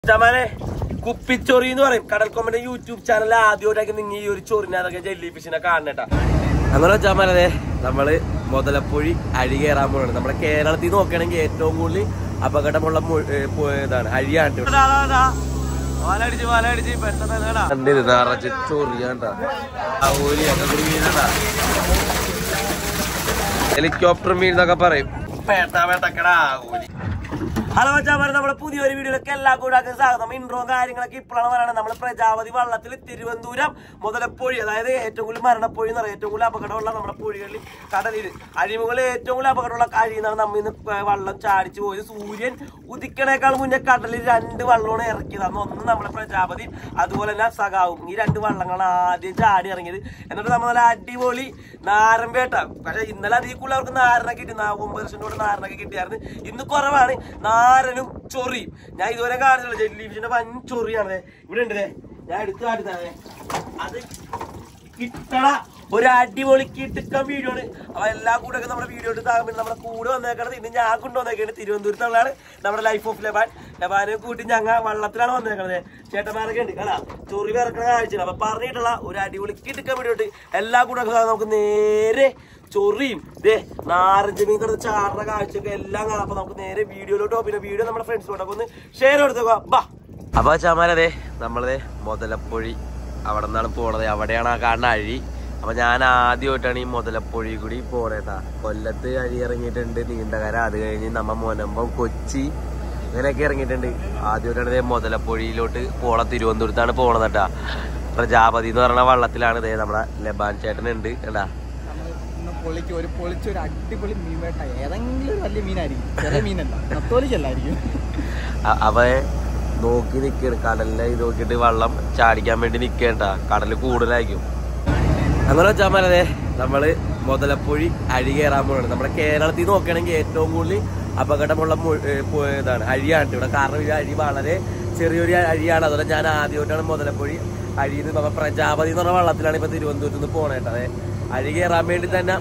ചമാനെ കുപ്പിച്ചൊറി എന്ന് പറയും കടൽക്കൊമ്പന്റെ YouTube channel ആദ്യമായിട്ടൊക്കെ നിങ്ങൾ ഈ ഒരു ചൊറിനതൊക്കെ ജെല്ലി ഫിഷിനെ കാണണട്ടാ അങ്ങനെ ചമാനെ നമ്മള് മുതലപ്പൊഴി അഴി കയറാൻ പോകണം നമ്മുടെ കേരളത്തിൽ നോക്കുകയാണെങ്കിൽ ഏറ്റവും കൂടുതൽ അപകടമുള്ള മു- ഏ, പോ- ഇതാണ് അഴിയാണ് വാലടിച്ച് വാലടിച്ച് പെട്ടെന്ന് നിറച്ച് ചൊറിയാണ്ടാ ഹെലികോപ്റ്റർ മീൻ എന്നൊക്കെ പറയും പേട്ട പേട്ടക്കടാ ഊലി ഹലോ ചാമാരെ നമ്മുടെ പുതിയൊരു വീഡിയോയിലേക്ക് എല്ലാ കൂടാക്കും സ്വാഗതം ഇൻട്രോ കാര്യങ്ങളൊക്കെ ഇപ്പോഴാണ് പറയുന്നത് നമ്മൾ പ്രജാപതി വള്ളത്തിൽ തിരുവനന്തപുരം മുതലപ്പൊഴി അതായത് ഏറ്റവും കൂടുതൽ മരണപ്പൊഴി എന്ന് പറയുന്നത് ഏറ്റവും കൂടുതൽ അപകടമുള്ള നമ്മുടെ പൊഴികളിൽ കടലിൽ അഴിമുകളിൽ ഏറ്റവും കൂടുതൽ അപകടമുള്ള കഴിയുന്നതാണ് നമ്മൾ ഇന്ന് വള്ളം ചാടിച്ചു പോയത് സൂര്യൻ ഉദിക്കണേക്കാൾ മുന്നേ കടലിൽ രണ്ട് വള്ളമാണ് ഇറക്കിയത് അന്ന് ഒന്ന് നമ്മുടെ പ്രജാപതി അതുപോലെ തന്നെ സഖാവും ഈ രണ്ട് വള്ളങ്ങളാണ് ആദ്യം ചാടി ഇറങ്ങിയത് എന്നിട്ട് നമ്മൾ നല്ല അടിപൊളി നാരൻ വേട്ട പക്ഷെ ഇന്നലെ അതിൽ കൂടുതൽ അവർക്ക് നാരനൊക്കെ കിട്ടി നാ- ഒമ്പത് ലക്ഷം രൂപ നാരനൊക്കെ കിട്ടിയായിരുന്നു ഇന്ന് കുറവാണ് നാരനും ചൊറിയും ഞാൻ ഇതുവരെ കാണിച്ചില്ല ജെല്ലി ഫിഷിന്റെ വൻ ചൊറിയാണ് ദേ. ഇവിടെ ഉണ്ട് ദേ. ഞാൻ എടുത്തു കാണിത്തേ അത് കിട്ടണ ഒരു അടിപൊളി കിട്ടുക്കം വീഡിയോ ആണ് അപ്പൊ എല്ലാ കൂടെ ഒക്കെ നമ്മുടെ വീഡിയോ എടുത്ത് താങ്ങുമ്പോൾ നമ്മുടെ കൂടെ വന്നേക്കണത് ഇന്ന് ഞാൻ കൊണ്ടുവന്നേക്കാണ് തിരുവനന്തപുരത്തുള്ളതാണ് നമ്മുടെ ലൈഫ് ഓഫ് ലബാൻ ലബാനെ കൂട്ടി ഞങ്ങൾ വള്ളത്തിലാണ് വന്നേക്കണത് ചേട്ടന്മാരൊക്കെ ഉണ്ട് കാണാ ചൊറി വിറക്കണ കാഴ്ചയാണ് അപ്പൊ പറഞ്ഞിട്ടുള്ള ഒരു അടിപൊളി കിട്ടുക്കം വീഡിയോ ഉണ്ട് എല്ലാ കൂടെ ഒക്കെ നമുക്ക് നേരെ ചൊറിയും ദേ നാരഞ്ച് മീൻ കിടന്ന് ചാറിന കാഴ്ചയൊക്കെ എല്ലാം കാണാം അപ്പൊ നമുക്ക് നേരെ വീഡിയോയിലോട്ടോ പിന്നെ വീഡിയോ നമ്മുടെ ഫ്രണ്ട്സിലോട്ടൊക്കെ ഒന്ന് ഷെയർ കൊടുത്തേക്കോ ബാ അപ്പൊ ചമാരതെ നമ്മളതെ മുതലപ്പൊഴി അവിടെ നിന്നാണ് പോണത് അവിടെയാണ് ആ കാണുന്ന അഴി അപ്പൊ ഞാൻ ആദ്യമായിട്ടാണ് ഈ മുതലപ്പൊഴി കൂടി പോണേട്ടാ കൊല്ലത്ത് അഴി ഇറങ്ങിയിട്ടുണ്ട് നീണ്ടകര അത് കഴിഞ്ഞ് നമ്മ മുനമ്പം കൊച്ചി അങ്ങനെയൊക്കെ ഇറങ്ങിയിട്ടുണ്ട് ആദ്യമായിട്ടാണ് ഇതേ മുതലപ്പൊഴിയിലോട്ട് പോണ തിരുവനന്തപുരത്താണ് പോണതട്ടാ പ്രജാപതി എന്ന് പറയുന്ന വള്ളത്തിലാണ് ഇതേ നമ്മുടെ ലബാൻ ചേട്ടനുണ്ട് കേട്ടാ നമ്മള് ഇന്ന് പൊളിക്ക് ഒരു പൊളിച്ച ഒരു അടിപൊളി മീൻ വേട്ട ഏതെങ്കിലും ഒരു വലിയ മീനായിരിക്കും ചെറിയ മീനല്ല നത്തോലിക്കല്ലായിരിക്കും അ- അവൻ നോക്കി നിൽക്കണ് കടലിലെ ഇത് നോക്കിയിട്ട് വെള്ളം ചാടിക്കാൻ വേണ്ടി നിൽക്കേണ്ട കടല് കൂടുതലായിരിക്കും അങ്ങനെ വെച്ചാൽ മരതെ നമ്മള് മുതലപ്പൊഴി അഴി കയറാൻ പോവാണ് നമ്മുടെ കേരളത്തിൽ നോക്കുകയാണെങ്കിൽ ഏറ്റവും കൂടുതൽ അപകടമുള്ള മു- ഏ, പോ- ഇതാണ് അഴിയാണ് ഇവിടെ കാരണം ഈ അഴി വളരെ ചെറിയൊരു അഴിയാണ് അതുപോലെ ഞാൻ ആദ്യമായിട്ടാണ് മുതലപ്പൊഴി അഴിയിൽ നിന്ന് നമ്മ പ്രജാപതി എന്ന് പറഞ്ഞ വള്ളത്തിലാണ് ഇപ്പൊ തിരുവനന്തപുരത്ത് നിന്ന് പോണേട്ടത് അതെ അഴി കയറാൻ വേണ്ടി തന്നെ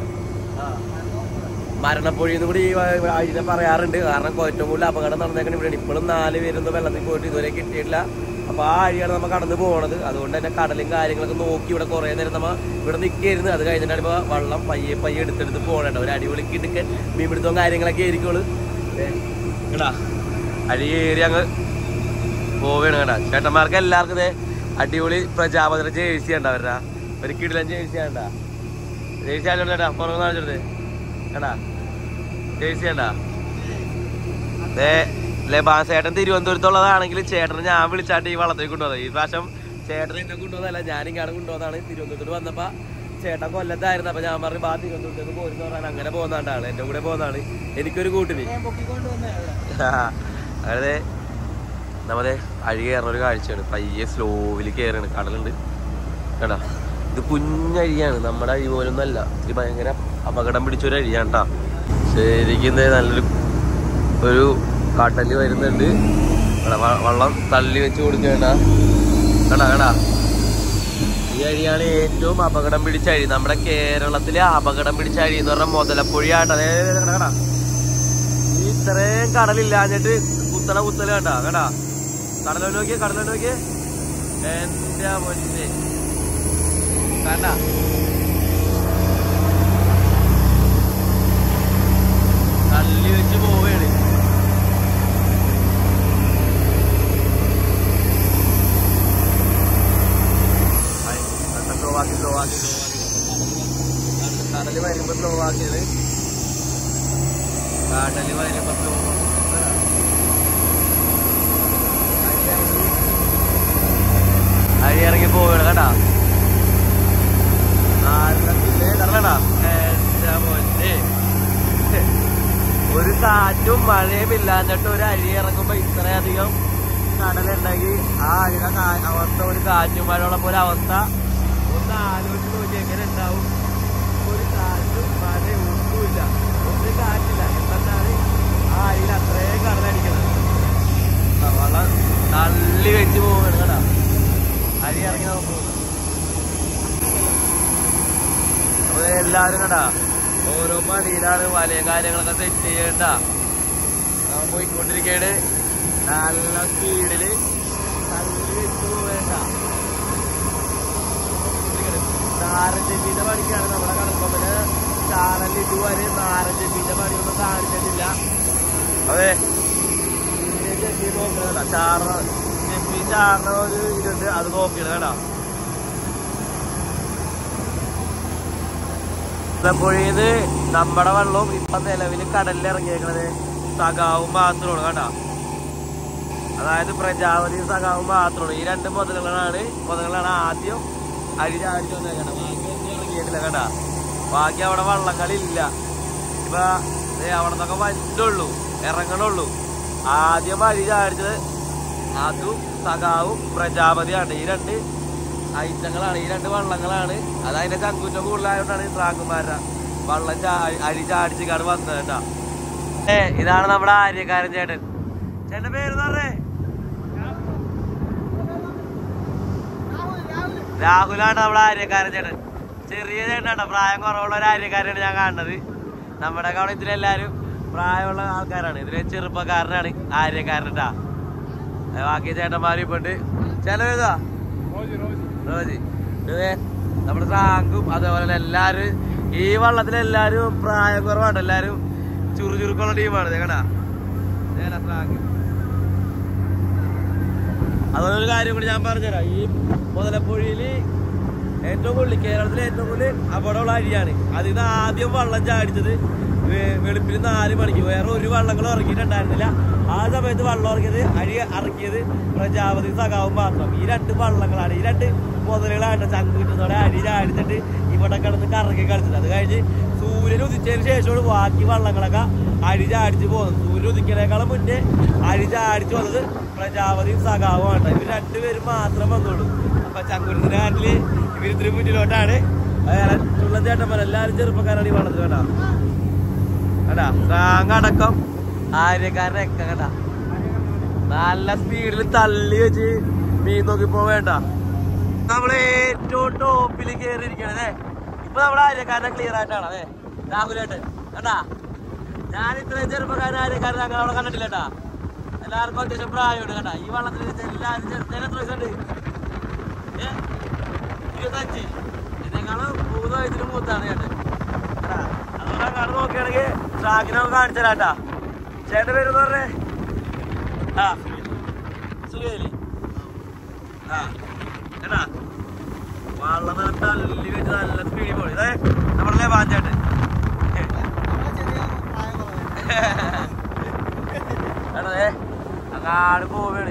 മരണപ്പൊഴി എന്ന് കൂടി ഈ വ- അതിനെ പറയാറുണ്ട് കാരണം ഏറ്റവും കൂടുതൽ അപകടം നടന്നേക്കണ ഇവിടെയാണ് ഇപ്പോഴും നാല് പേരൊന്നും വെള്ളത്തിൽ പോയിട്ട് ഇതുവരെ കിട്ടിയിട്ടില്ല അപ്പൊ ആ അഴിയാണ് നമ്മൾ കടന്നു പോണത് അതുകൊണ്ട് തന്നെ കടലും കാര്യങ്ങളൊക്കെ നോക്കി ഇവിടെ കുറെ നേരം നമ്മ ഇവിടെ നിൽക്കായിരുന്നു അത് കഴിഞ്ഞിട്ടാണ് ഇപ്പൊ വെള്ളം പയ്യെ പയ്യെ എടുത്തെടുത്ത് പോകണേട്ടോ ഒരു അടിപൊളി കിടക്കൻ മീൻപിടുത്തവും കാര്യങ്ങളൊക്കെ ആയിരിക്കുള്ളൂ കേടാ അഴി കയറി അങ്ങ് പോവുകയാണ് കേട്ടാ ചേട്ടന്മാർക്ക് എല്ലാവർക്കും ഇതേ അടിപൊളി പ്രജാപതിയുടെ ജേഴ്സി ഉണ്ടാ അവരുടെ ഒരു കിടിലൻ ജേഴ്സി ഉണ്ടാ ജേഴ്സി ആണോ ചേട്ടാ പുറമെ കാണിച്ചെടുത്തേ കേട്ടാ ജേഴ്സി ഉണ്ടാ ദേ ലബാൻ ചേട്ടൻ തിരുവനന്തപുരത്തുള്ളതാണെങ്കിൽ ചേട്ടനെ ഞാൻ വിളിച്ചാട്ട് ഈ വള്ളത്തിൽ കൊണ്ടുവന്നത് ഈ പ്രാവശ്യം ചേട്ടൻ എന്നെ കൊണ്ടുവന്നതല്ല ഞാൻ ഇങ്ങാണ് കൊണ്ടുവന്നതാണ് തിരുവനന്തപുരത്ത് വന്നപ്പോ ചേട്ടൻ കൊല്ലത്തായിരുന്നു അപ്പൊ ഞാൻ പറഞ്ഞു ബാ തിരുവനന്തപുരത്തേക്ക് പോരുന്ന പറഞ്ഞാൽ അങ്ങനെ പോകുന്നതാണ് ആള് എന്റെ കൂടെ പോകുന്നതാണ് എനിക്കൊരു കൂട്ടിന് ഞാൻ പൊക്കിക്കൊണ്ട് വന്നേ അതായത് നമ്മളെ അഴി കയറുന്ന ഒരു കാഴ്ചയാണ് പയ്യെ സ്ലോവിൽ കയറാണ് കടലുണ്ട് കേട്ടാ ഇത് കുഞ്ഞഴിയാണ് നമ്മുടെ അഴി പോലൊന്നും അല്ല ഇത് ഭയങ്കര അപകടം പിടിച്ചൊരു അഴിയാണ് കേട്ടാ ശരിക്കും ദേ നല്ലൊരു ഒരു കടല് വരുന്നുണ്ട് ഇവിടെ വ- വെള്ളം തള്ളി വെച്ച് കൊടുക്കേണ്ട കേട്ടാ കേട്ടാ ഈ അഴിയാണ് ഏറ്റവും അപകടം പിടിച്ച അഴി നമ്മുടെ കേരളത്തിലെ അപകടം പിടിച്ച അഴി എന്ന് പറഞ്ഞാൽ മുതലപ്പൊഴിയാട്ടോ അതേ കേട്ടാ ഈ ഇത്രയും കടലില്ലാഞ്ഞിട്ട് കുത്തണ കുത്തല കണ്ട കേട്ടാ കടലോ നോക്കിയേ കടലോ നോക്കിയേ എന്റെ പൊന്നെ കണ്ട തള്ളി വെച്ച് പോവുകയാണ് ആയി, കണ്ട slow ആക്കി, slow ആക്കി, slow ആക്കി. കടല് വരുമ്പോ സ്ലോ ആക്കിയത് കടല് വരുമ്പോ സ്ലോ അഴി ഇറങ്ങി പോവുകയാണ് കേട്ടാ നാലെണ്ണത്തില്ലേ കടലടാ എന്റെ മോനെ ഒരു കാറ്റും മഴയും ഇല്ലാഞ്ഞിട്ട് ഒരു അഴി ഇറങ്ങുമ്പോ ഇത്രയധികം കടലുണ്ടെങ്കിൽ ആ അഴിയുടെ കാ- അവസ്ഥ ഒരു കാറ്റും മഴ ഉള്ളപ്പോ ഒരു അവസ്ഥ ഒന്ന് ആലോചിച്ച് നോക്കി എങ്ങനെ ഉണ്ടാവും ഒരു കാറ്റും മഴയും ഒന്നുമില്ല ഒരു കാറ്റില്ല എന്നിട്ടാണ് ആ അഴിയിൽ അത്രയും കടലടിക്കുന്നത് ആ, വെള്ളം തള്ളി വെച്ച് പോവുകയാണ് കേട്ടാ അരി ഇറങ്ങി നമുക്ക് പോകുന്നു അപ്പൊ എല്ലാരും കണ്ടാ ഓരോ പണിയിലാണ് വലയും കാര്യങ്ങളൊക്കെ സെറ്റ് ചെയ്യണ്ട നമ്മൾ പോയിക്കൊണ്ടിരിക്കയാണ് നല്ല സ്പീഡില് തള്ളി വെച്ച് പോവേണ്ട നാരഞ്ചെപ്പിന്റെ പണിക്കാണ് നമ്മുടെ കണക്കൊമ്പന് ചാനൽ ഇതുവരെ നാരഞ്ചെപ്പിന്റെ പണിയൊന്നും കാണിച്ചിട്ടില്ല അതെ ഇതിന്റെ ചെപ്പി നോക്കണ ചാറ ചെപ്പി ചാറിന ഒരു ഇതുണ്ട് അത് നോക്കിയത് കേട്ടോ പുഴയിന്ന് നമ്മുടെ വെള്ളവും ഇപ്പൊ നിലവിൽ കടലിൽ ഇറങ്ങിയേക്കണത് സഖാവും മാത്രമാണ് കേട്ടോ അതായത് പ്രജാപതി സഖാവും മാത്രമാണ് ഈ രണ്ട് മുതലുകളാണ് മുതലുകളാണ് ആദ്യം അരി ചാടി വന്നേക്കണത് ബാക്കി ഒന്നും ഇറങ്ങിയിട്ടില്ല കേട്ടാ ബാക്കി അവിടെ വള്ളങ്ങളില്ല ഇപ്പൊ ദേ അവിടെ നിന്നൊക്കെ വന്നുള്ളൂ ഇറങ്ങണുള്ളൂ ആദ്യം അരി ചാടിച്ചത് അതും സഖാവും പ്രജാപതിയാണ് ഈ രണ്ട് ഐറ്റങ്ങളാണ് ഈ രണ്ട് വള്ളങ്ങളാണ് അത് അതിന്റെ ചങ്കൂറ്റം കൂടുതലായതുകൊണ്ടാണ് ഈ ട്രാക്കുമാരുടെ വള്ളം ചാ- അരി ചാടിച്ചിക്കാണ് വന്നത് കേട്ടാ ഏ ഇതാണ് നമ്മുടെ ആര്യക്കാരൻ ചേട്ടൻ ചേട്ടന്റെ പേര് പറഞ്ഞേ രാഹുലാണ് നമ്മുടെ ആര്യക്കാരൻ ചേട്ടൻ ചെറിയ ചേട്ടനാണ് പ്രായം കുറവുള്ള ഒരു ആര്യക്കാരനാണ് ഞാൻ കാണുന്നത് നമ്മുടെ അവിടെ ഇതിലെല്ലാരും പ്രായമുള്ള ആൾക്കാരാണ് ഇതിലെ ചെറുപ്പക്കാരനാണ് ആര്യക്കാരനാ ബാക്കി ചേട്ടന്മാരും ഇപ്പൊ ഉണ്ട് ചെലവേതാ റോജി ഇതേ നമ്മുടെ റാങ്കും അതേപോലെ തന്നെ എല്ലാരും ഈ വള്ളത്തിൽ എല്ലാരും പ്രായം കുറവാണ് എല്ലാരും ചുറു ചുറുക്കുള്ള ടീമാണ് കേട്ടാ റാങ്ക് അതുപോലെ ഒരു കാര്യം കൂടി ഞാൻ പറഞ്ഞുതരാം ഈ മുതലപ്പുഴയില് ഏറ്റവും കൂടുതൽ കേരളത്തിലെ ഏറ്റവും കൂടുതൽ അപകടമുള്ള അരിയാണ് അതിൽ നിന്ന് ആദ്യം വള്ളം ചാടിച്ചത് വെ- വെളുപ്പിന് നാല് മണിക്ക് വേറെ ഒരു വള്ളങ്ങളും ഇറങ്ങിയിട്ടുണ്ടായിരുന്നില്ല ആ സമയത്ത് വള്ളം ഇറങ്ങിയത് അരി ഇറക്കിയത് പ്രജാപതി സഖാവും മാത്രം ഈ രണ്ട് വള്ളങ്ങളാണ് ഈ രണ്ട് മുതലുകളാണ് ചങ്കുറ്റത്തോടെ അരി ചാടിച്ചിട്ട് ഇവിടെ കിടന്ന് കറക്കി കളിച്ചത് അത് കഴിഞ്ഞ് സൂര്യൻ ഉദിച്ചതിന് ശേഷമാണ് ബാക്കി വള്ളങ്ങളൊക്കെ അരി ചാടിച്ച് പോകുന്നത് സൂര്യൻ ഉദിക്കണേക്കാളും മുന്നേ അരി ചാടിച്ച് വന്നത് പ്രജാപതിയും സഖാവുമാണ് ഇവർ രണ്ടുപേരും മാത്രം വന്നുള്ളൂ അപ്പൊ ചങ്കുറ്റത്തിന്റെ കാട്ടില് ഇവർ ഇത്തിരി മുന്നിലോട്ടാണ് ചുള്ള ചേട്ടന്മാർ എല്ലാവരും ചെറുപ്പക്കാരാണ് ഈ വള്ളത്തിൽ കേട്ടാ കേട്ടാ റാങ്ങടക്കം ആര്യക്കാരനൊക്കെ കേട്ടാ നല്ല സ്പീഡിൽ തള്ളി വെച്ച് മീൻ നോക്കി പോവേണ്ട നമ്മള് ഏറ്റവും ടോപ്പിൽ കയറിയിരിക്കണേ ഇപ്പൊ നമ്മുടെ ആര്യക്കാരനെ ക്ലിയർ ആയിട്ടാണ് അതെ രാഹുലേട്ടൻ കേട്ടാ ഞാൻ ഇത്രയും ചെറുപ്പക്കാരൻ ആര്യക്കാരൻ അങ്ങനെ അവിടെ കണ്ടിട്ടില്ല കേട്ടാ എല്ലാവർക്കും അത്യാവശ്യം പ്രായമുണ്ട് കേട്ടാ ഈ വള്ളത്തിൽ എല്ലാവരും ചെറുതേനെ എത്ര വയസ്സുണ്ട് ഏ? ഇരുപത്തഞ്ച് ഇതിനേക്കാളും മൂന്ന് വയസ്സിന് മൂത്താണ് ചേട്ടൻ കേട്ടാ അതുകൊണ്ട് അങ്ങോട്ട് നോക്കുകയാണെങ്കിൽ ട്രാക്കിനെ നമുക്ക് കാണിച്ചു തരാം കേട്ടാ ചേട്ടൻ്റെ പേര് എന്ന് പറഞ്ഞേ ആ സുഖേലി ആ കേട്ടാ വള്ളം നല്ല തള്ളി വെച്ച് നല്ല സ്പീഡിൽ പോയി ഇതേ നമ്മളല്ലേ വാഞ്ചേട്ടൻ കേട്ടതേ അങ്ങാട് പോവാണ്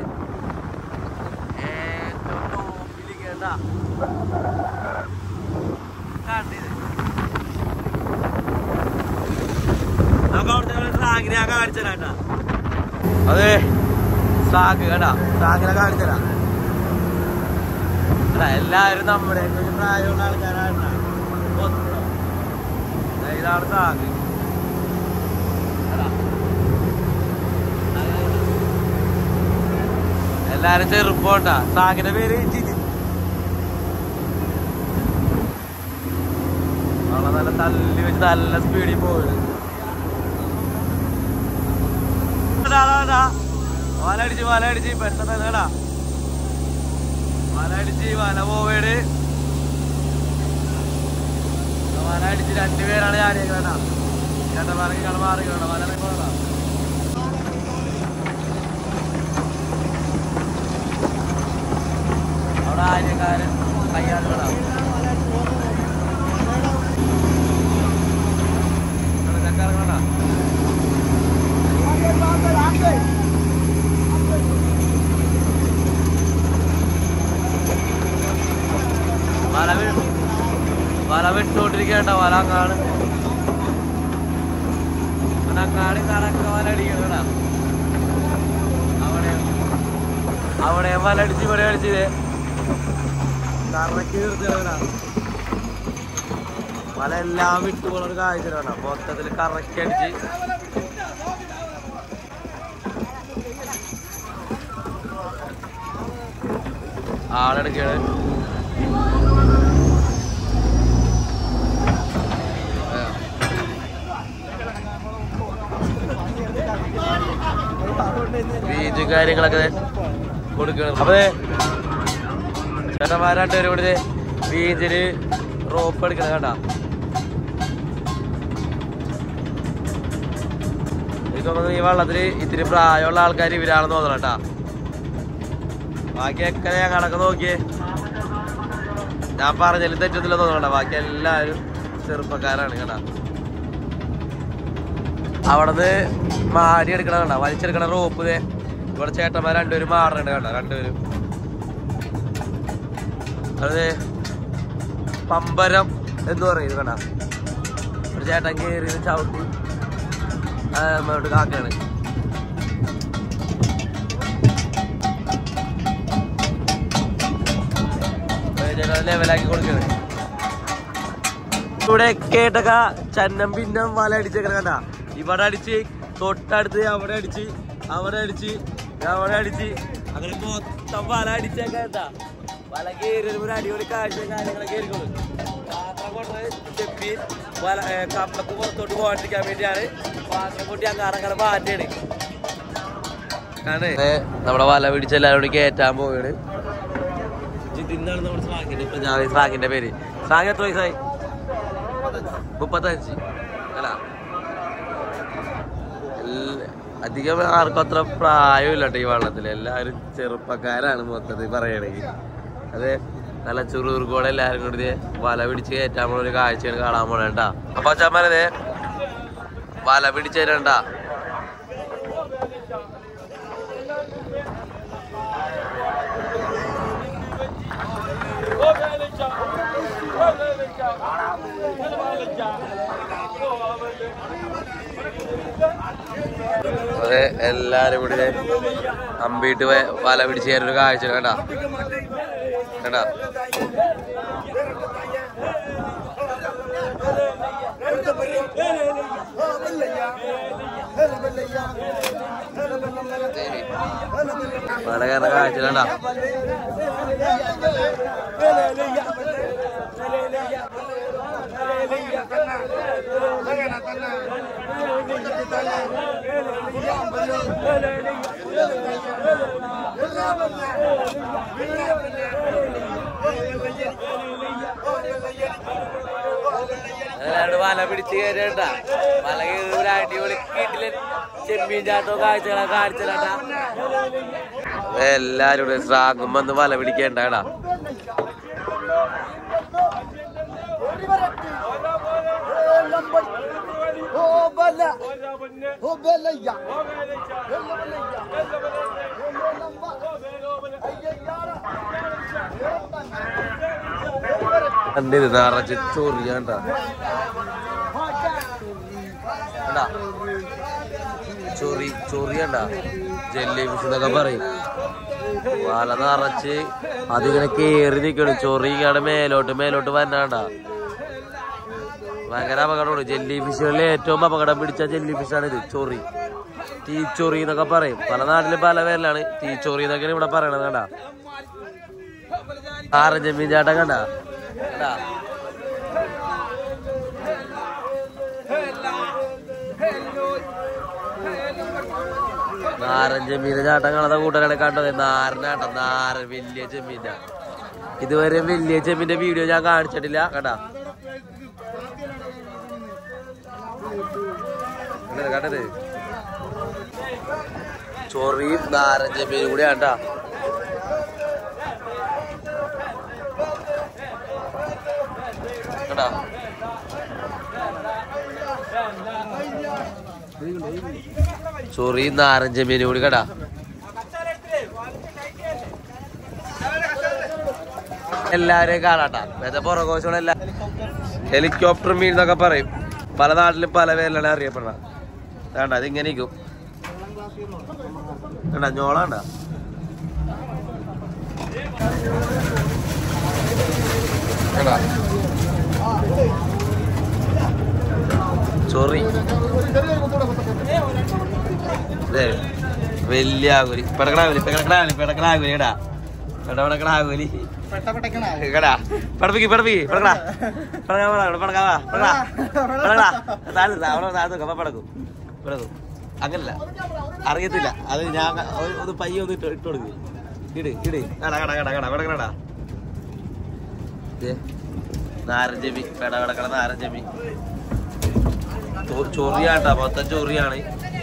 ഏറ്റവും ടോപ്പിൽ കേട്ട കണ്ടിത് നമുക്ക് അവിടുത്തെ സ്ലാഗിനെ ഞാൻ കാണിച്ചു തരാം കേട്ടാ അതെ സ്ലാഗ് കേട്ടാ സ്ലാഗിനെ കാണിച്ചു തരാം എടാ, എല്ലാവരും നമ്മുടെ ഒരു പ്രായമുള്ള ആൾക്കാരാണ് ഒന്നോ. ദേ ഇതാണ് സ്ലാഗ് എടാ. എല്ലാരും ചെറുപ്പമുണ്ടാ സാഗിന്റെ പേര് ജിജി അവളെ നല്ല തല്ലി വെച്ച് നല്ല സ്പീഡിൽ പോയത് വല അടിച്ച് വല അടിച്ച് പെട്ടെന്ന് കേടാ വല അടിച്ച് വല പോവേട് വല അടിച്ച് രണ്ടുപേരാണ് ഞാൻ കേട്ടാ ചേട്ടൻ പറഞ്ഞ് കള മാറി കേട്ടോ വല പോകണം അവിടെ ആര്യക്കാരൻ കയ്യാളുകളാണ് ചക്കാറുകളാ വല വി വല വിട്ടുകൊണ്ടിരിക്കണ്ട വല അങ്ങാണ് അങ്ങാട് കറക്ക വല അടിക്കണ അവിടെ അവിടെ വല അടിച്ച് ഇവിടെ അടിച്ചത് കറക്കി നിർത്തണ വല എല്ലാം വിട്ടുപോണ ഒരു കാഴ്ചയാണ് മൊത്തത്തിൽ കറക്കി അടിച്ച് ആളെടുക്കാണ് ബീജും കാര്യങ്ങളും കാര്യങ്ങളൊക്കെ കൊടുക്കണം അപ്പൊ ദേ ചേട്ടന്മാരാണ്ട് ഒരു കൂടി ബീച്ചില് റോപ്പ് എടുക്കണം കേട്ടാ എനിക്ക് തോന്നുന്നത് ഈ വള്ളത്തില് ഇത്തിരി പ്രായമുള്ള ആൾക്കാർ ഇവരാണെന്ന് തോന്നണം കേട്ടാ ബാക്കിയൊക്കെ ഞാൻ കണക്ക് നോക്കിയേ ഞാൻ പറഞ്ഞതിൽ തെറ്റത്തില്ല തോന്നണ്ട ബാക്കി എല്ലാവരും ചെറുപ്പക്കാരാണ് കേട്ടാ അവിടുന്ന് മാരി എടുക്കണ കണ്ട വലിച്ചെടുക്കണ റോപ്പ് ദേ ഇവിടെ ചേട്ടന്മാർ രണ്ടുപേരും മാറുന്നുണ്ട് കണ്ട രണ്ടുപേരും അത് പമ്പരം എന്ന് പറയും ഇത് കണ്ട ഒരു ചേട്ടൻ കയറി ഇത് ചവിട്ടി ആ, അങ്ങോട്ട് കാക്കാണ് ലെവലാക്കി കൊടുക്കാണ് ഇവിടെ കേട്ടക്ക ചന്നം പിന്നം വല അടിച്ചേക്കണ കണ്ട ഇവിടെ അടിച്ച് തൊട്ടടുത്ത് അവിടെ അടിച്ച് അവിടെ അടിച്ച് അവിടെ അടിച്ച് അങ്ങനെ മൊത്തം വല അടിച്ചേക്കാ വല കയറി വരുമ്പോ ഒരു അടിപൊളി കാഴ്ച കാര്യങ്ങളൊക്കെ ആയിരിക്കും പാത്രം കൊണ്ട് ചെപ്പി വല ഏ, കപ്പക്ക് പുറത്തോട്ട് പോകാണ്ടിരിക്കാൻ വേണ്ടിയാണ് പാത്രം കൊട്ടി അങ്ങനെ അങ്ങനെ മാറ്റാണ് നമ്മുടെ വല പിടിച്ച് എല്ലാവരും കൂടി കയറ്റാൻ പോവുകയാണ് ഇന്നാണ് നമ്മുടെ സ്രാഗിന്റെ ഇപ്പൊ ഞാൻ സ്രാഗിന്റെ പേര് സ്രാഗ് എത്ര വയസ്സായി മുപ്പത്തഞ്ച് അല്ല എല്ലാ- അധികം ആർക്കും അത്ര പ്രായമില്ല കേട്ടോ ഈ വള്ളത്തിൽ എല്ലാവരും ചെറുപ്പക്കാരാണ് മൊത്തത്തിൽ പറയണെങ്കിൽ അതെ നല്ല ചുറുകുറുക്കോടെ എല്ലാവരും കൂടി ദേ വല പിടിച്ച് കയറ്റാൻ പോണ ഒരു കാഴ്ചയാണ് കാണാൻ പോണേട്ടാ അപ്പൊ അച്ഛന്മാരതെ വല പിടിച്ച് തരണ്ടാ അതെ എല്ലാരും കൂടി ദേ അമ്പിട്ട് വ- വല പിടിച്ച് കയറി ഒരു കാഴ്ച കണ്ടാ കണ്ടാ വല കയറുന്ന കാഴ്ച കണ്ടാ എല്ലാവരും വല പിടിച്ച് കയറിട്ടാ വല കയറി ഒരു അടിപൊളി വീട്ടില് ചെമ്മീൻ ചാട്ടവും കാഴ്ചകളൊക്കെ കാണിച്ചാട്ടാ എല്ലാരും കൂടെ ശ്രാഗം വന്ന് വല പിടിക്കേണ്ടടാ എന്റെ ഇത് നിറച്ച് ചൊറിയാണ്ടാ കണ്ടാ ചൊറി ചൊറിയണ്ട ജെല്ലി ഫിഷ് എന്നൊക്കെ പറയും വല നിറച്ച് അതിങ്ങനെ കേറി നിക്കണ് ചൊറി ഇങ്ങനെ മേലോട്ട് മേലോട്ട് വന്നാണ്ട ഭയങ്കര അപകടമാണ് ജെല്ലി ഫിഷുകളിൽ ഏറ്റവും അപകടം പിടിച്ച ജെല്ലി ഫിഷാണ് ഇത് ചൊറി തീച്ചൊറി എന്നൊക്കെ പറയും പല നാട്ടിലും പല പേരിലാണ് തീച്ചൊറി എന്നൊക്കെയാണ് ഇവിടെ പറയണത് കണ്ടാ ആറ് ജമീൻ ചാട്ടം കണ്ട കണ്ടാ നാരൻ ചെമ്മീന്റെ ചാട്ടം കാണാത്ത കൂട്ടരാണ് കണ്ടത് നാരനാട്ടം നാരൻ വലിയ ചെമ്മീന്റെ ഇതുവരെ വലിയ ചെമ്മീന്റെ വീഡിയോ ഞാൻ കാണിച്ചിട്ടില്ല കണ്ടാ കണ്ടത് കണ്ടത് ചൊറിയും നാരൻ ചെമ്മീനും കൂടി കണ്ടാ കണ്ടാ ചൊറിയും നാരൻ ചെമ്മീനും കൂടി കണ്ടാ എല്ലാരെയും കാണാട്ടാ വേറെ പുറകോശമുള്ള ഹെലികോപ്റ്റർ മീൻ എന്നൊക്കെ പറയും പല നാട്ടിലും പല പേരിലാണ് അറിയപ്പെടുന്നത് വേണ്ട അതിങ്ങനെ ഇരിക്കും വേണ്ട ഞോളാണ്ട ചൊറി ദേ, വലിയ ആകുലി പെടക്കണാകുലി പെടക്കണാകുലി പെടക്കണാകുലി എടാ പെട പെടക്കണാകുലി എടാ പടപ്പിക്ക് പടപ്പിക്ക് പെടക്കടാ പെടക്കാ പെടക്കാ പെടക്കാ പെടക്കടാ പെടക്കടാ താഴെ അവിടെ താഴെ പടക്കും പെടക്കും അങ്ങനല്ല അറിയത്തില്ല അത് ഞാൻ ഒരു- ഒന്ന് പയ്യെ ഒന്ന് ഇട്ട് ഇട്ട് കൊടുക്ക് ഇട് ഇട് കട കട കട കട കട കട നാരഞ്ചമി കട കട കട നാരഞ്ചമി ചൊ- ചൊറിയാട്ടാ മൊത്തം ചൊറിയാണ്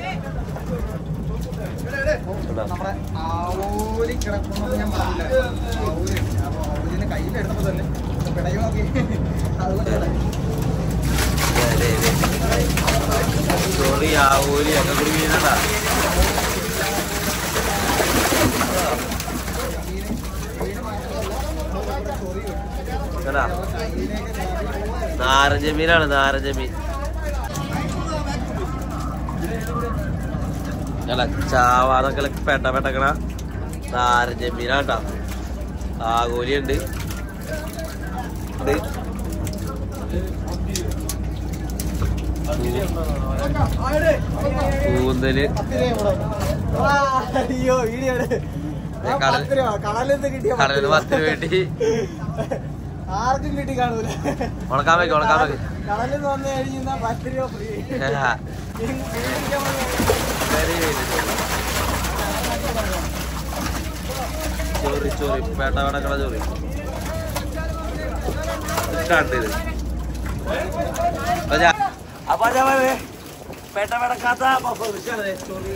കണ്ടോ? നമ്മുടെ ആവോലി കിടക്കുന്നത് ഞാൻ പറഞ്ഞില്ല ആവോലി അപ്പൊ ആവോലിനെ കയ്യിലെടുത്തപ്പോ തന്നെ പിടയും നോക്കി അതുപോലെ കിടക്കും. ദേ, ദേ, ദേ. ചൊറി ആവൂലി ഒക്കെ കൂടി വീണടാ കണ്ടാ നാരഞ്ചമീനാണ് നാരഞ്ചമീൻ അല്ല ചാവാതൊക്കെ പെട്ട പെട്ടക്കണ നാരഞ്ചമീനാട്ടാ ആഗോലിയുണ്ട് ഉണ്ട് കൂന്തല് ആ, അയ്യോ വീഡിയോ ഏ, കടൽ- കടലിൽ കിട്ടിയ കടലിന് പത്തിന് വേണ്ടി ആർക്കും കിട്ടി കാണൂല ഉണക്കാൻ വെക്ക് ഉണക്കാൻ വെക്ക് കടലിൽ നിന്ന് വന്നു കഴിഞ്ഞാൽ പത്ത് രൂപ ഫ്രീ വെരി ചോറി ചോറി പേട്ട പേടക്കട ചോറി കണ്ടിത് അപ്പൊ ഞാൻ പേട്ട പേടക്കാത്ത ചോറി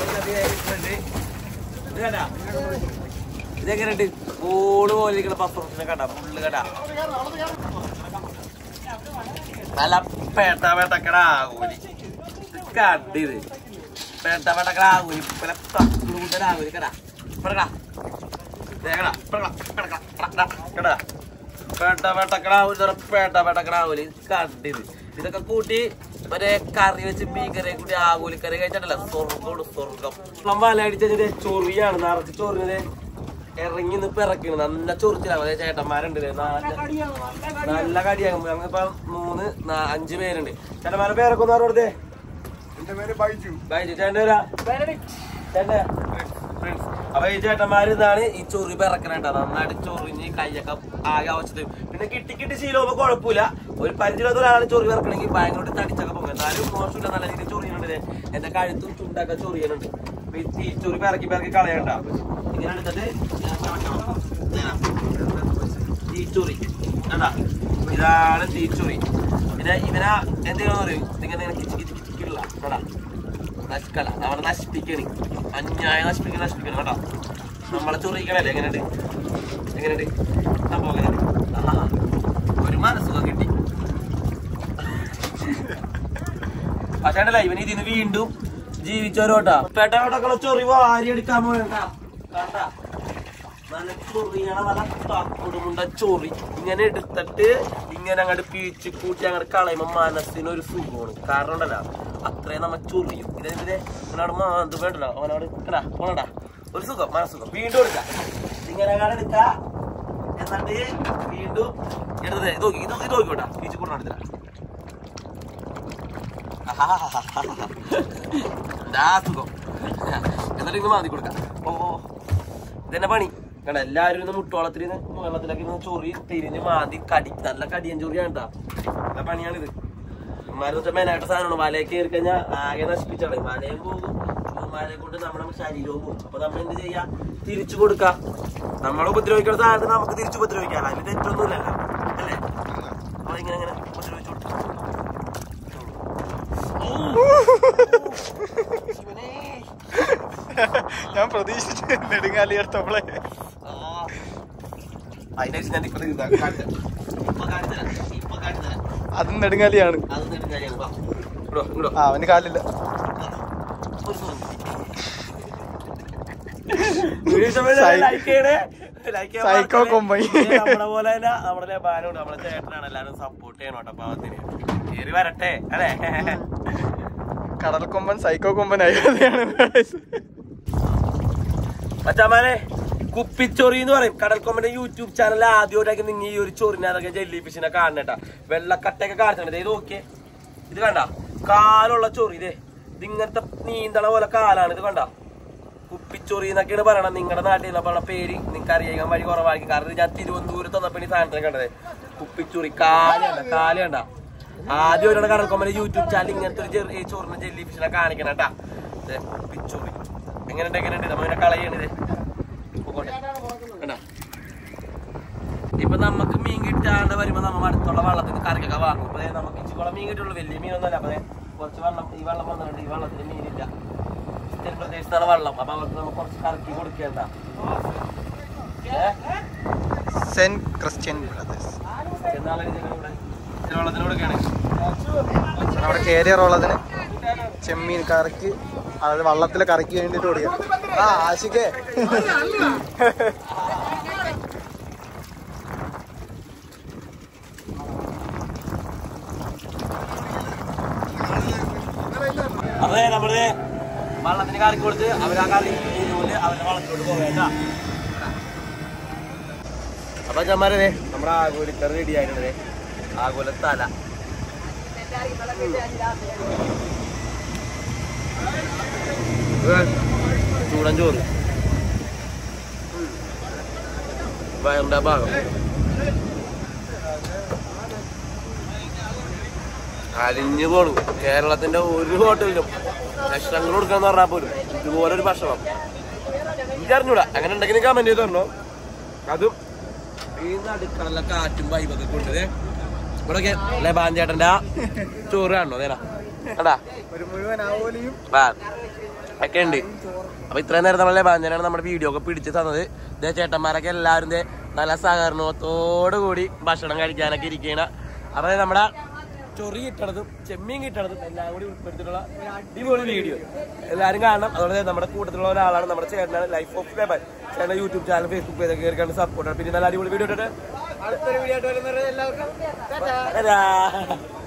ഇതെങ്ങനെയുണ്ട് കൂട് പോലെ ഇരിക്കുന്ന പഫ്രൂട്ടിനെ കണ്ട ഫുള്ള് കണ്ട നല്ല പേട്ട പേട്ടക്കട ആകൂലി കണ്ടിത് പേട്ട പേട്ടക്കട ആകൂലി പല കൂടുതലാകൂലി കടാ പെടക്കടാ ദേക്കടാ പെടക്കടാ പെടക്കടാ പെടക്കടാ കടാ പേട്ട പേട്ടക്കട ആകൂലി പേട്ട പേട്ടക്കട ആകൂലി കണ്ടിത് ഇതൊക്കെ കൂട്ടി മറ്റേ കറി വെച്ച് മീൻ കറി കൂട്ടി ആകൂലി കറി കഴിച്ചിട്ടല്ല സ്വർഗോട് സ്വർഗം വല അടിച്ചതിന്റെ ചൊറിയാണ് നിറച്ച് ചൊറിഞ്ഞത് ഇറങ്ങി നിന്ന് പിറക്കണ് നല്ല ചൊറിച്ചിലാണ് അതേ ചേട്ടന്മാരുണ്ട് ദേ നല്ല നല്ല കടിയാകും ഞങ്ങളിപ്പോ മൂന്ന് നാ- അഞ്ച് പേരുണ്ട് ചേട്ടന്മാരുടെ പേരൊക്കെ ഒന്ന് പറഞ്ഞേ എന്റെ പേര് ബൈജു ബൈജു ചേട്ടൻ വരാ ചേട്ടൻ ഫ്രണ്ട്സ് അപ്പൊ ഈ ചേട്ടന്മാര് ഇതാണ് ഈ ചൊറി പിറക്കണേട്ടാ നന്നായിട്ട് ചൊറിഞ്ഞ് കൈയൊക്കെ ആകെ ആവശ്യത്തിൽ പിന്നെ കിട്ടി കിട്ടി ശീലമൊക്കെ കുഴപ്പമില്ല ഒരു പരിചയമില്ലാത്ത ഒരാൾ ചൊറി പിറക്കണമെങ്കിൽ ഭയങ്കര തടിച്ചൊക്കെ പോകും എന്നാലും മോശമില്ല നല്ല രീതിയിൽ ചൊറിയുന്നുണ്ട് ദേ. എന്റെ കഴുത്തും ചുണ്ടൊക്കെ ചൊറിയുന്നുണ്ട് അപ്പൊ ഈ തീ ചൊറി പിറക്കി പിറക്കി കളയണ്ട ഇങ്ങനെ എടുത്തിട്ട് തീച്ചൊറി കണ്ടാ ഇതാണ് തീച്ചൊറി പിന്നെ ഇവനാ എന്തെങ്കിലും പറയും ഇങ്ങനെ കിച്ച് കിച്ച് കിച്ചിക്കില്ല കണ്ടാ നശിക്കല നമ്മളെ നശിപ്പിക്കണി അന്യായ നശിപ്പിക്കണ നശിപ്പിക്കണം കേട്ടോ നമ്മളെ ചൊറിയിക്കണല്ലേ എങ്ങനെയുണ്ട് എങ്ങനെയുണ്ട് സംഭവം എങ്ങനെയുണ്ട് ആഹാ. ഒരു മനസ്സുഖം കിട്ടി പക്ഷേ ഉണ്ടല്ലോ, ഇവൻ ഇതിന് വീണ്ടും ജീവിച്ചവരോട്ടാ പെട്ടോട്ടൊക്കെ ചൊറി വാരി എടുക്കാൻ പോയണ്ട കണ്ട നല്ല ചൊറിയണ നല്ല തക്കുടുമുണ്ട ചൊറി ഇങ്ങനെ എടുത്തിട്ട് ഇങ്ങനെ അങ്ങോട്ട് പീച്ച് കൂട്ടി അങ്ങോട്ട് കളയുമ്പോ മനസ്സിനൊരു സുഖമാണ് കാരണം ഉണ്ടല്ലോ അത്രയും നമ്മ ചൊറിയും ഇതെന്തിനെ അവനോട് മാന്ത് വേണ്ടല്ലോ അവനോട് എടാ പോണടാ ഒരു സുഖം മനസ്സുഖം വീണ്ടും എടുക്കാം ഇങ്ങനെ അങ്ങോട്ട് എടുക്ക എന്നിട്ട് വീണ്ടും എടുത്തത് ഇത് നോക്കി ഇത് ഇത് നോക്കിക്കോട്ടാ പീച്ച് കൂട്ടാൻ എടുത്തില്ല ദാ സുഖം എന്നിട്ട് ഇങ്ങ് മാന്തി കൊടുക്കാം ഓ ഓ. ഇതന്നെ പണി കണ്ട എല്ലാവരും ഇന്ന് മുട്ടോളത്തിൽ വെള്ളത്തിലൊക്കെ ഇരുന്ന് ചൊറി തിരിഞ്ഞ് മാന്തി കടി നല്ല കടിയൻ ചൊറിയാണ് കേട്ടാ നല്ല പണിയാണിത് ഇമാരെന്ന് വെച്ചാൽ മെനായിട്ട് സാധനമാണ് വലയെ കയറി കഴിഞ്ഞാൽ ആകെ നശിപ്പിച്ചാണ് വലയും പോകും മലയെ കൊണ്ട് നമ്മുടെ ശരീരവും പോകും അപ്പൊ നമ്മൾ എന്ത് ചെയ്യാ തിരിച്ചു കൊടുക്കാം നമ്മളെ ഉപദ്രവിക്കുന്ന സാധനത്തിന് നമുക്ക് തിരിച്ചു ഉപദ്രവിക്കാം അതിന് തെറ്റൊന്നുമില്ലല്ലോ അല്ലേ അപ്പൊ ഇങ്ങനെ ഇങ്ങനെ ഉപദ്രവിച്ചു കൊടുക്കാം ഞാൻ പ്രതീക്ഷിച്ചു നെടുങ്ങാലി എടുത്തപ്പോളെ അതിനനുസരിച്ച് ഞാൻ ഇപ്പൊ ഇതാ കാണിച്ചു തരാം. ഇപ്പൊ കാണിച്ചു തരാം. ഇപ്പൊ കാണിച്ചു തരാം. അതും നെടുങ്ങാലിയാണ് അത് നിന്റെ കാര്യമാണ്. വാ. ഇങ്ങടോ, ഇങ്ങടോ. ആ അവന് കാലില്ല ഒരു സുഖം കിട്ടി. വീഡിയോ ഇഷ്ടപ്പെട്ട ലൈക്ക് ചെയ്യണേ. ലൈക്ക് ചെയ്യാൻ സൈക്കോ മറക്കല്ലേ. കൊമ്പൻ. ഇത് നമ്മളെ പോലെ തന്നെ നമ്മുടെ ബാനുണ്ട് നമ്മളെ ചേട്ടനാണ് എല്ലാരും സപ്പോർട്ട് ചെയ്യണം കേട്ടോ പാവത്തിന് കേറി വരട്ടെ അല്ലേ കടൽ കൊമ്പൻ സൈക്കോ കൊമ്പൻ അയോധ്യയാണ് മച്ചാമാനെ കുപ്പിച്ചൊറി എന്ന് പറയും കടൽക്കൊമ്പന്റെ യൂട്യൂബ് ചാനൽ ആദ്യമായിട്ടൊക്കെ നിങ്ങൾ ഈ ഒരു ചൊറിനെ അതൊക്കെ ജെല്ലി ഫിഷിനെ കാണണേട്ടാ വെള്ളക്കട്ടയൊക്കെ കാണിച്ചിട്ടുണ്ട് ഇത് നോക്കിയേ ഇത് കണ്ട കാലുള്ള ചൊറി ഇതേ ഇത് ഇങ്ങനത്തെ നീന്തണ പോലെ കാലാണ് ഇത് കണ്ട കുപ്പിച്ചൊറി എന്നൊക്കെയാണ് പറയണത് നിങ്ങളുടെ നാട്ടിൽ നിന്ന് പറഞ്ഞ പേര് നിങ്ങൾക്ക് അറിയാൻ വഴി കുറവായിരിക്കും കാരണം ഇത് ഞാൻ തിരുവനന്തപുരത്ത് വന്നപ്പോൾ ഈ സാധനത്തിന് കണ്ടത് കുപ്പിച്ചൊറി കാല് കണ്ട കാല് കണ്ട ആദ്യം ഒരു കടൽക്കൊമ്പന്റെ യൂട്യൂബ് ചാനൽ ഇങ്ങനത്തെ ഒരു ചെറിയ ചോറിന് ജെല്ലി ഫിഷിനെ കാണിക്കണം കേട്ടാ ദേ, പിച്ചോറി എങ്ങനെയുണ്ട് എങ്ങനെയുണ്ട് നമ്മളിങ്ങനെ കളയണിത് കണ്ടാ ഇപ്പൊ നമുക്ക് മീൻ കിട്ടാണ്ട് വരുമ്പോ നമ്മ അടുത്തുള്ള വെള്ളത്തിൽ കറിക്കൊക്കെ വാങ്ങും ഇപ്പൊ ദേ നമുക്ക് ഇച്ചിക്കോളം മീൻ കിട്ടുള്ളൂ വലിയ മീനൊന്നുമല്ല അപ്പൊ ദേ കുറച്ച് വെള്ളം ഈ വെള്ളം വന്നിട്ടുണ്ട് ഈ വെള്ളത്തിന് മീനില്ല ഇത്തിരി പ്രദേശത്താണ് വെള്ളം അപ്പൊ അവർക്ക് നമുക്ക് കുറച്ച് കറക്കി കൊടുക്കേണ്ട സെന്റ് ക്രിസ്ത്യൻ ബ്രദേഴ്സ് എന്നാലും ഇതിലൂടെ ഇത്തിരി വെള്ളത്തിന് കൊടുക്കുകയാണ് അവിടെ കേരിയർ ഉള്ളതിന് ചെമ്മീൻ കറിക്ക് അതായത് വള്ളത്തിൽ കറിക്ക് വേണ്ടിട്ട് കൊടുക്കുക ആ ആശിക്കേ അതെ നമ്മള് വള്ളത്തിന് കറക്കി കൊടുത്ത് അവരാ കറി പോലെ അവരുടെ വള്ളത്തിലോട്ട് പോവേണ്ട അപ്പൊ ചമ്മാരേ നമ്മുടെ ആഗോലിക്കറി റെഡി ആയിട്ടുണ്ട് ആഗോല തല ചൂടൻ ചോറ് വയറിന്റെ ആ ഭാഗം അലിഞ്ഞു പോണു കേരളത്തിന്റെ ഒരു ഹോട്ടലിലും ലക്ഷങ്ങൾ കൊടുക്കാന്ന് പറഞ്ഞാൽ പോലും ഇതുപോലെ ഒരു ഭക്ഷണം എനിക്കറിഞ്ഞൂടാ അങ്ങനെ ഉണ്ടെങ്കിൽ കമന്റ് ചെയ്ത് തരണോ അതും ഈ നടുക്കടല കാറ്റും വൈബൊക്കെ കൊണ്ടത് ഇവിടെ ലബാൻ ചേട്ടന്റെ ആ ചോറ് കാണണോ നേരാ കണ്ടാ ഒരു മുഴുവൻ ആവോലിയും ആ ഒക്കെ ഉണ്ട് അപ്പൊ ഇത്രയും നേരം നമ്മളെ ബാഞ്ചനാണ് നമ്മുടെ വീഡിയോ ഒക്കെ പിടിച്ച് തന്നത് ഇതേ ചേട്ടന്മാരൊക്കെ എല്ലാവരും ദേ നല്ല സഹകരണത്തോടു കൂടി ഭക്ഷണം കഴിക്കാനൊക്കെ ഇരിക്കുകയാണ് അപ്പൊ ദേ നമ്മുടെ ചൊറി കിട്ടണതും ചെമ്മീൻ കിട്ടണതും എല്ലാം കൂടി ഉൾപ്പെടുത്തിയിട്ടുള്ള ഒരു അടിപൊളി വീഡിയോ എല്ലാവരും കാണണം അതുപോലെ ദേ നമ്മുടെ കൂട്ടത്തിലുള്ള ഒരാളാണ് നമ്മുടെ ചേട്ടനാണ് ലൈഫ് ഓഫ് ലേബൻ ചേട്ടൻ യൂട്യൂബ് ചാനൽ ഫേസ്ബുക്ക് പേജൊക്കെ കയറി കണ്ട് സപ്പോർട്ട് പിന്നെ നല്ല അടിപൊളി വീഡിയോ ഇട്ടിട്ട് അടുത്തൊരു വീഡിയോ ആയിട്ട് വരുന്നത് എല്ലാവർക്കും Ta-da!